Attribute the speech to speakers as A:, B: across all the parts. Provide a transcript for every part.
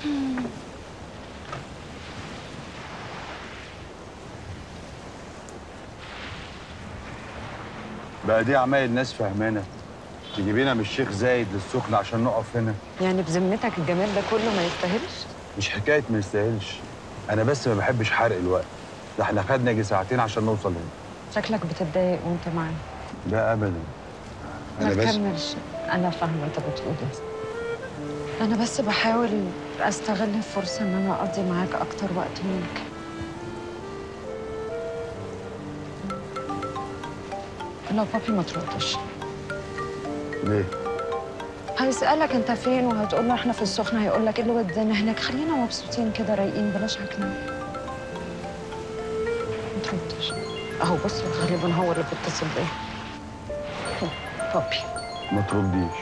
A: بقى دي عمايل ناس فاهمانه تجيبينا من الشيخ زايد للسخنة عشان نقف هنا
B: يعني بذمتك الجمال ده كله ما يستاهلش
A: مش حكايه ما يستاهلش انا بس ما بحبش حرق الوقت ده احنا خدنا يجي ساعتين عشان نوصل هنا
B: شكلك بتتضايق وانت معايا
A: لا ابدا
B: ما
A: انا بس
B: تكملش انا فاهمه انت بتقول ايه انا بس بحاول استغل الفرصه ان انا اقضي معاك اكتر وقت ممكن لو بابي ما تردش
A: ليه
B: هيسألك انت فين وهتقول له احنا في السخنة هيقول لك ايه اللي ودانا هناك خلينا مبسوطين كده رايقين بلاش عكنان ما تردش اهو بص غالبا هو اللي بيتصل بيا بابي
A: ما ترديش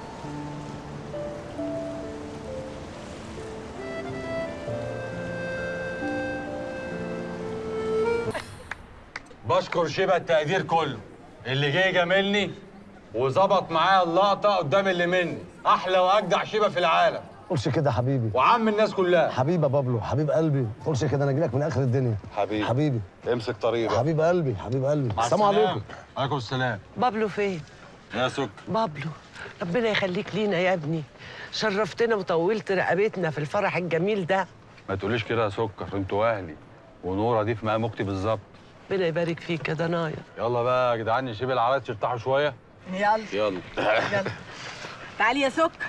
C: بشكر شبه التقدير كله اللي جه جاملني وظبط معايا اللقطه قدام اللي مني احلى واجدع شبه في العالم
D: قولش كده حبيبي
C: وعم الناس كلها
D: حبيبي يا بابلو حبيب قلبي قولش كده انا جايلك من اخر الدنيا
A: حبيبي
D: حبيبي
A: امسك طريقك
D: حبيب قلبي حبيب قلبي
C: مع
D: السلام عليكم
C: عليكم السلام
E: بابلو فين؟
C: يا سك
E: بابلو ربنا يخليك لينا يا ابني شرفتنا وطولت رقبتنا في الفرح الجميل ده
A: ما تقوليش كده يا سكر انتوا اهلي ونوره دي في مقام اختي بالظبط
E: ربنا يبارك فيك يا ضنايا
C: يلا بقى يا جدعان نسيب العرايس يرتاحوا شويه
F: يلا
C: يلا
F: تعالي يا سكر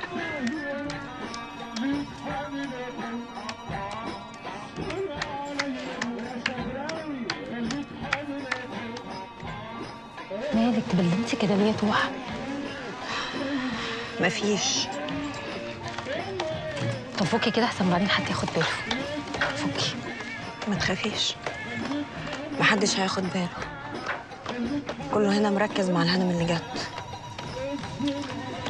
G: مالك تبلمتي كده ليه يا توحة؟
F: مفيش
G: طب فكي كده احسن بعدين حد ياخد باله فكي
F: ما تخافيش محدش هياخد باله كله هنا مركز مع الهنم اللي جت